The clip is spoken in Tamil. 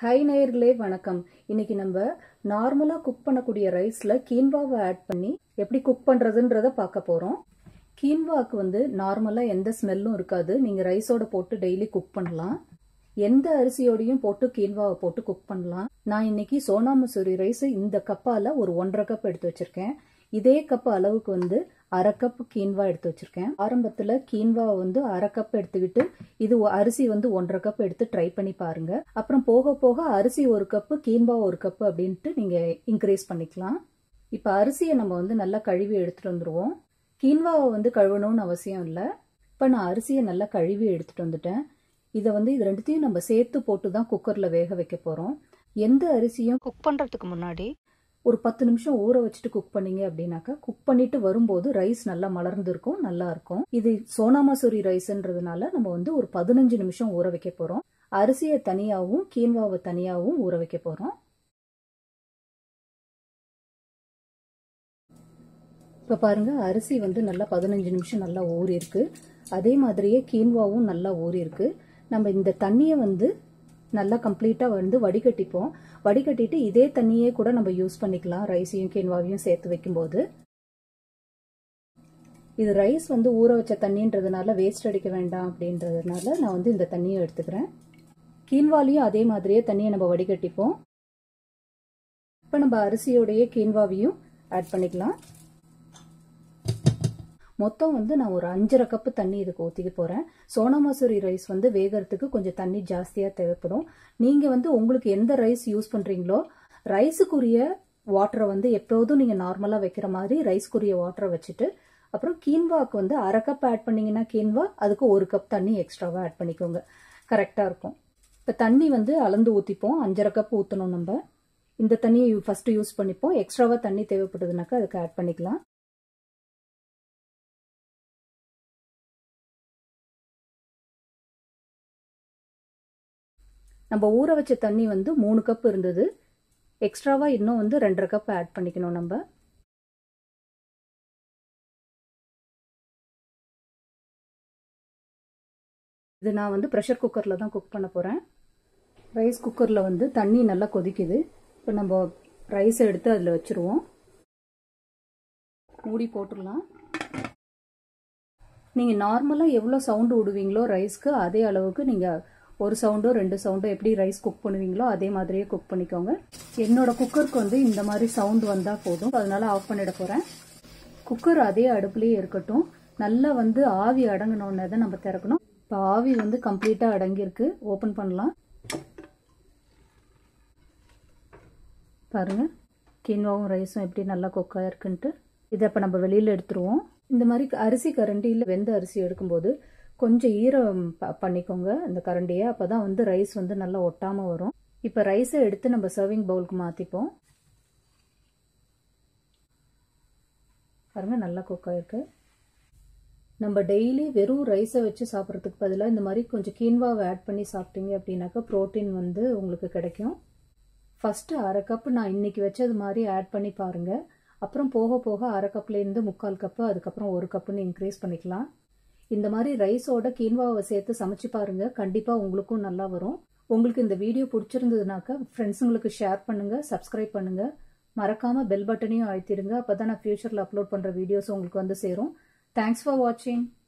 ஹாய் நேயர்களே வணக்கம் இன்னைக்கு நம்ம நார்மலா குக் பண்ணக்கூடிய ரைஸ்ல கீன்வாவை ஆட் பண்ணி எப்படி குக் பண்றதுன்றத பார்க்க போறோம் கீன்வாக்கு வந்து நார்மலா எந்த ஸ்மெல்லும் இருக்காது நீங்க ரைஸோட போட்டு டெய்லி குக் பண்ணலாம் எந்த அரிசியோடையும் போட்டு கீன்வாவை போட்டு குக் பண்ணலாம் நான் இன்னைக்கு சோனா மசூரி ரைஸ் இந்த கப்பால ஒரு ஒன்றரை கப் எடுத்து வச்சிருக்கேன் இதே கப் அளவுக்கு வந்து அரை கப் கீன்வா எடுத்து வச்சிருக்கேன் ஆரம்பத்துல கீன்வா வந்து அரை கப் எடுத்துக்கிட்டு இது ஒ- அரிசி வந்து ஒன்றரை கப் எடுத்து ட்ரை பண்ணி பாருங்க அப்புறம் போக போக அரிசி ஒரு கப்பு கீன்வா ஒரு கப் அப்படின்ட்டு நீங்க இன்க்ரீஸ் பண்ணிக்கலாம் இப்ப அரிசியை நம்ம வந்து நல்லா கழுவி எடுத்துட்டு வந்துருவோம் கீன்வாவை வந்து கழுவணும்னு அவசியம் இல்லை இப்ப நான் அரிசியை நல்லா கழுவி எடுத்துட்டு வந்துட்டேன் இதை வந்து இது ரெண்டுத்தையும் நம்ம சேர்த்து போட்டு தான் குக்கர்ல வேக வைக்க போறோம் எந்த அரிசியும் குக் பண்றதுக்கு முன்னாடி ஒரு பத்து நிமிஷம் ஊற வச்சுட்டு குக் பண்ணீங்க அப்படின்னாக்கா குக் பண்ணிட்டு வரும்போது ரைஸ் நல்லா மலர்ந்து இருக்கும் நல்லா இருக்கும் இது சோனா மசூரி ரைஸ்ன்றதுனால நம்ம வந்து ஒரு பதினஞ்சு நிமிஷம் ஊற வைக்க போறோம் அரிசியை தனியாவும் கீன்வாவை தனியாவும் ஊற வைக்க போறோம் இப்ப பாருங்க அரிசி வந்து நல்லா பதினஞ்சு நிமிஷம் நல்லா ஊறி இருக்கு அதே மாதிரியே கீன்வாவும் நல்லா ஊறி இருக்கு நம்ம இந்த தண்ணியை வந்து நல்லா கம்ப்ளீட்டா வந்து வடிகட்டிப்போம் வடிகட்டிட்டு இதே தண்ணியே கூட நம்ம யூஸ் பண்ணிக்கலாம் ரைஸையும் கீன்வாவையும் சேர்த்து வைக்கும்போது இது ரைஸ் வந்து ஊற வச்ச தண்ணின்றதுனால வேஸ்ட் அடிக்க வேண்டாம் அப்படின்றதுனால நான் வந்து இந்த தண்ணியை எடுத்துக்கிறேன் கீன்வாலையும் அதே மாதிரியே தண்ணியை நம்ம வடிகட்டிப்போம் இப்போ நம்ம அரிசியோடைய கீன்வாவையும் ஆட் பண்ணிக்கலாம் மொத்தம் வந்து நான் ஒரு அஞ்சரை கப்பு தண்ணி இதுக்கு ஊற்றிக்க போகிறேன் சோனா மசூரி ரைஸ் வந்து வேகறதுக்கு கொஞ்சம் தண்ணி ஜாஸ்தியாக தேவைப்படும் நீங்கள் வந்து உங்களுக்கு எந்த ரைஸ் யூஸ் பண்ணுறீங்களோ ரைஸுக்குரிய வாட்டரை வந்து எப்போதும் நீங்கள் நார்மலாக வைக்கிற மாதிரி ரைஸ்க்குரிய வாட்டரை வச்சுட்டு அப்புறம் கீன்வாக்கு வந்து அரை கப் ஆட் பண்ணீங்கன்னா கீன்வா அதுக்கு ஒரு கப் தண்ணி எக்ஸ்ட்ராவாக ஆட் பண்ணிக்கோங்க கரெக்டாக இருக்கும் இப்போ தண்ணி வந்து அளந்து ஊற்றிப்போம் அஞ்சரை கப் ஊற்றணும் நம்ம இந்த தண்ணியை ஃபஸ்ட்டு யூஸ் பண்ணிப்போம் எக்ஸ்ட்ராவாக தண்ணி தேவைப்படுதுனாக்கா அதுக்கு ஆட் பண்ணிக்கலாம் நம்ம ஊற வச்ச தண்ணி வந்து மூணு கப் இருந்தது எக்ஸ்ட்ராவா இன்னும் வந்து ரெண்டரை கப் ஆட் பண்ணிக்கணும் நம்ம இது நான் வந்து ப்ரெஷர் குக்கரில் தான் குக் பண்ண போகிறேன் ரைஸ் குக்கரில் வந்து தண்ணி நல்லா கொதிக்குது இப்போ நம்ம ரைஸை எடுத்து அதில் வச்சுருவோம் மூடி போட்டுடலாம் நீங்கள் நார்மலாக எவ்வளோ சவுண்டு விடுவீங்களோ ரைஸ்க்கு அதே அளவுக்கு நீங்கள் ஒரு சவுண்டோ ரெண்டு சவுண்டோ எப்படி ரைஸ் குக் பண்ணுவீங்களோ அதே மாதிரியே குக் பண்ணிக்கோங்க என்னோட குக்கருக்கு வந்து இந்த மாதிரி சவுண்ட் வந்தால் போதும் அதனால ஆஃப் பண்ணிட போகிறேன் குக்கர் அதே அடுப்புலேயே இருக்கட்டும் நல்லா வந்து ஆவி அடங்கினோடனே தான் நம்ம திறக்கணும் இப்போ ஆவி வந்து கம்ப்ளீட்டாக அடங்கியிருக்கு ஓப்பன் பண்ணலாம் பாருங்க கின்வாவும் ரைஸும் எப்படி நல்லா கொக்காக இருக்குன்ட்டு இதை இப்போ நம்ம வெளியில் எடுத்துருவோம் இந்த மாதிரி அரிசி கரண்டியில் வெந்த அரிசி எடுக்கும்போது கொஞ்சம் ஈரம் ப- பண்ணிக்கோங்க இந்த கரண்டியை அப்போ தான் வந்து ரைஸ் வந்து நல்லா ஒட்டாமல் வரும் இப்போ ரைஸை எடுத்து நம்ம சர்விங் பவுலுக்கு மாற்றிப்போம் பாருங்க நல்லா குக்காக இருக்கு நம்ம டெய்லி வெறும் ரைஸை வச்சு சாப்பிட்றதுக்கு பதிலாக இந்த மாதிரி கொஞ்சம் கீன்வாவை ஆட் பண்ணி சாப்பிட்டீங்க அப்படின்னாக்கா ப்ரோட்டீன் வந்து உங்களுக்கு கிடைக்கும் ஃபஸ்ட்டு அரை கப்பு நான் இன்னைக்கு வச்சது மாதிரி ஆட் பண்ணி பாருங்க அப்புறம் போக போக அரை கப்லேருந்து முக்கால் கப்பு அதுக்கப்புறம் ஒரு கப்புன்னு இன்க்ரீஸ் பண்ணிக்கலாம் இந்த மாதிரி ரைஸோட கீன்வாவை சேர்த்து சமைச்சு பாருங்க கண்டிப்பாக உங்களுக்கும் நல்லா வரும் உங்களுக்கு இந்த வீடியோ பிடிச்சிருந்ததுனாக்கா ஃப்ரெண்ட்ஸுங்களுக்கு ஷேர் பண்ணுங்க சப்ஸ்கிரைப் பண்ணுங்க மறக்காம பெல் பட்டனையும் அழுத்திடுங்க அப்பதான் நான் ஃபியூச்சரில் அப்லோட் பண்ற வீடியோஸ் உங்களுக்கு வந்து சேரும் தேங்க்ஸ் ஃபார் வாட்சிங்